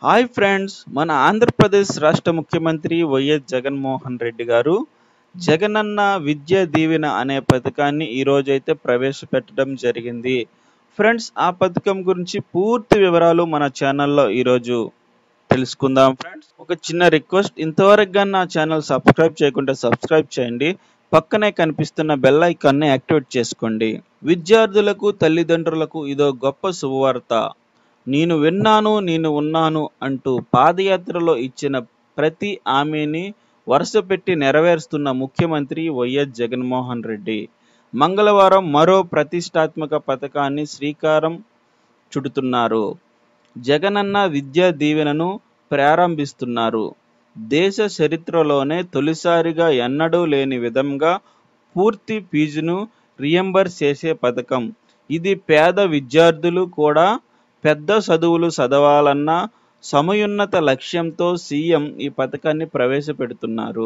hi friends మన ఆంధ్రప్రదేశ్ రాష్ట్ర ముఖ్యమంత్రి వైఎస్ జగన్మోహన్ రెడ్డి గారు జగనన్న విద్యా దీవెన అనే పథకాన్ని ఈ రోజైతే ప్రవేశపెట్టడం జరిగింది ఫ్రెండ్స్ ఆ పథకం గురించి పూర్తి వివరాలు మన ఛానల్లో ఈరోజు తెలుసుకుందాం ఫ్రెండ్స్ ఒక చిన్న రిక్వెస్ట్ ఇంతవరకు కానీ నా ఛానల్ సబ్స్క్రైబ్ చేయకుంటే సబ్స్క్రైబ్ చేయండి పక్కనే కనిపిస్తున్న బెల్ ఐకాన్ని యాక్టివేట్ చేసుకోండి విద్యార్థులకు తల్లిదండ్రులకు ఇదో గొప్ప శుభవార్త నేను విన్నాను నేను ఉన్నాను అంటూ పాదయాత్రలో ఇచ్చిన ప్రతి హామీని వరుస పెట్టి నెరవేరుస్తున్న ముఖ్యమంత్రి వైఎస్ జగన్మోహన్ రెడ్డి మంగళవారం మరో ప్రతిష్టాత్మక పథకాన్ని శ్రీకారం చుడుతున్నారు జగనన్న విద్యా దీవెనను ప్రారంభిస్తున్నారు దేశ చరిత్రలోనే తొలిసారిగా ఎన్నడూ లేని విధంగా పూర్తి ఫీజును రియంబర్స్ చేసే పథకం ఇది పేద విద్యార్థులు కూడా పెద్ద చదువులు చదవాలన్న సమయున్నత లక్ష్యంతో సీఎం ఈ పథకాన్ని ప్రవేశపెడుతున్నారు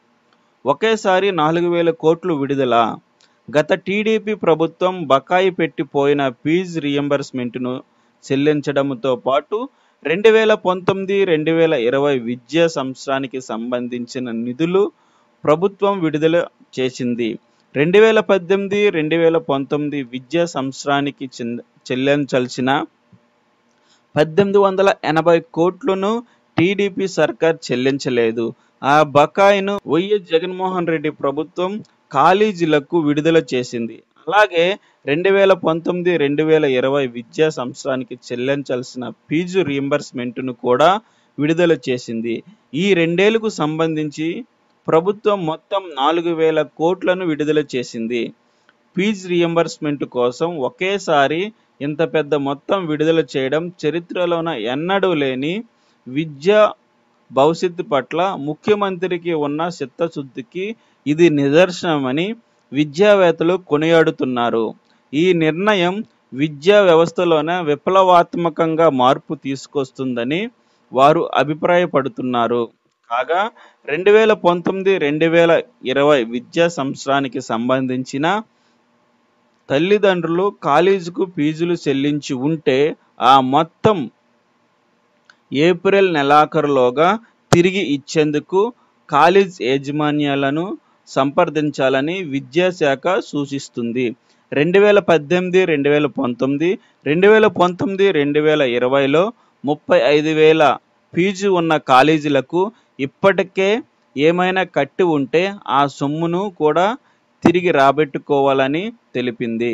ఒకేసారి నాలుగు వేల కోట్లు విడుదల గత టీడీపీ ప్రభుత్వం బకాయి పెట్టిపోయిన ఫీజు రియంబర్స్మెంట్ను చెల్లించడంతో పాటు రెండు వేల పంతొమ్మిది రెండు వేల ఇరవై విద్యా సంవత్సరానికి సంబంధించిన నిధులు ప్రభుత్వం విడుదల చేసింది రెండు వేల పద్దెనిమిది రెండు వేల పంతొమ్మిది విద్యా సంవత్సరానికి చెల్లించాల్సిన పద్దెనిమిది వందల ఎనభై కోట్లను టీడీపీ సర్కార్ చెల్లించలేదు ఆ బకాయిను వైఎస్ జగన్మోహన్ రెడ్డి ప్రభుత్వం కాలేజీలకు విడుదల చేసింది అలాగే రెండు వేల పంతొమ్మిది రెండు వేల ఇరవై విద్యా సంవత్సరానికి చెల్లించాల్సిన ఫీజు రియంబర్స్మెంట్ను కూడా విడుదల చేసింది ఈ రెండేళ్లకు సంబంధించి ప్రభుత్వం మొత్తం నాలుగు వేల కోట్లను విడుదల చేసింది ఫీజు రియంబర్స్మెంట్ కోసం ఒకేసారి ఇంత పెద్ద మొత్తం విడుదల చేయడం చరిత్రలోన ఎన్నడూ లేని విద్యా భవిష్యత్తు పట్ల ముఖ్యమంత్రికి ఉన్న చిత్తశుద్ధికి ఇది నిదర్శనమని విద్యావేత్తలు కొనియాడుతున్నారు ఈ నిర్ణయం విద్యా వ్యవస్థలోనే విప్లవాత్మకంగా మార్పు తీసుకొస్తుందని వారు అభిప్రాయపడుతున్నారు కాగా రెండు వేల పంతొమ్మిది రెండు వేల ఇరవై విద్యా సంవత్సరానికి సంబంధించిన తల్లిదండ్రులు కాలేజీకు ఫీజులు చెల్లించి ఉంటే ఆ మొత్తం ఏప్రిల్ నెలాఖరులోగా తిరిగి ఇచ్చేందుకు కాలేజ్ యాజమాన్యాలను సంప్రదించాలని విద్యాశాఖ సూచిస్తుంది రెండు వేల పద్దెనిమిది రెండు వేల పంతొమ్మిది రెండు వేల పంతొమ్మిది రెండు వేల ఇరవైలో ముప్పై ఐదు వేల ఫీజు ఉన్న కాలేజీలకు ఇప్పటికే ఏమైనా కట్టి ఉంటే ఆ సొమ్మును కూడా తిరిగి రాబెట్టుకోవాలని తెలిపింది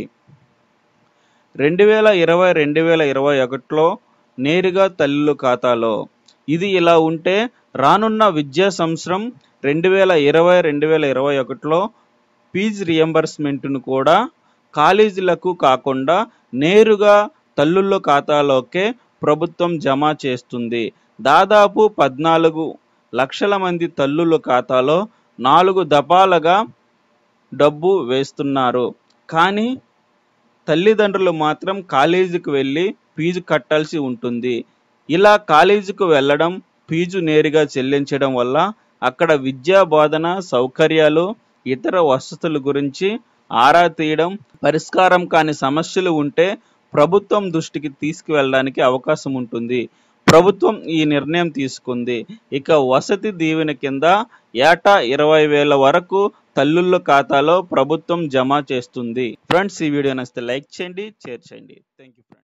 రెండు వేల ఇరవై రెండు వేల ఇరవై ఒకటిలో నేరుగా తల్లుల ఖాతాలో ఇది ఇలా ఉంటే రానున్న విద్యా సంవత్సరం రెండు వేల ఇరవై రెండు వేల ఇరవై ఒకటిలో ఫీజు రియంబర్స్మెంట్ను కూడా కాలేజీలకు కాకుండా నేరుగా తల్లుల ఖాతాలోకే ప్రభుత్వం జమ చేస్తుంది దాదాపు పద్నాలుగు లక్షల మంది తల్లుల ఖాతాలో నాలుగు దఫాలుగా డబ్బు వేస్తున్నారు కానీ తల్లిదండ్రులు మాత్రం కాలేజీకి వెళ్ళి ఫీజు కట్టాల్సి ఉంటుంది ఇలా కాలేజీకి వెళ్ళడం ఫీజు నేరుగా చెల్లించడం వల్ల అక్కడ విద్యా బోధన సౌకర్యాలు ఇతర వసతుల గురించి ఆరా తీయడం పరిష్కారం కాని సమస్యలు ఉంటే ప్రభుత్వం దృష్టికి తీసుకువెళ్ళడానికి అవకాశం ఉంటుంది ప్రభుత్వం ఈ నిర్ణయం తీసుకుంది ఇక వసతి దీవెన కింద ఏటా ఇరవై వేల వరకు తల్లుల ఖాతాలో ప్రభుత్వం జమ చేస్తుంది ఫ్రెండ్స్ ఈ వీడియో నచ్చితే లైక్ చేయండి షేర్ చేయండి థ్యాంక్ యూ ఫ్రెండ్స్